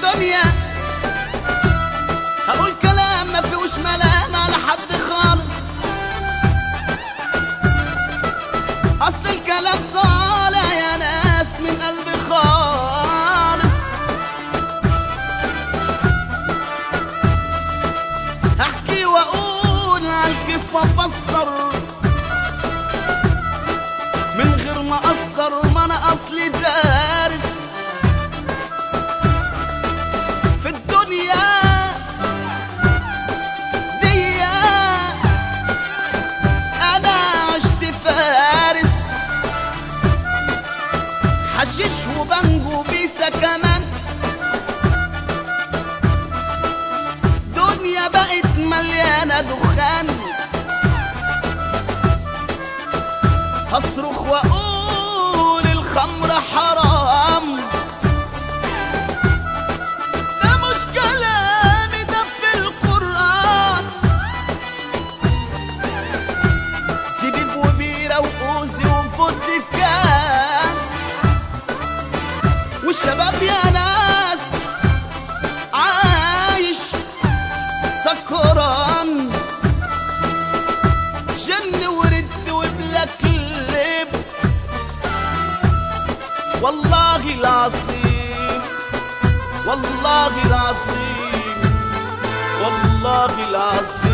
الدنيا هقول كلام ما فيهوش ملام على حد خالص اصل الكلام طالع يا ناس من قلبي خالص احكي واقول عالكيف وافسر من غير ما اقصر ما انا اصلي دارس في الدنيا دي انا عشت فارس حشيش وبنجو بيسا كمان دنيا بقت مليانة دخان هصرخ واقول الخمر حرام ده مش كلامي ده في القرآن زبيب وبيرة وأوزي وفودكان والشباب يا ناس عايش سكران جن ورد وبلاك لب والله العظيم والله العظيم والله العظيم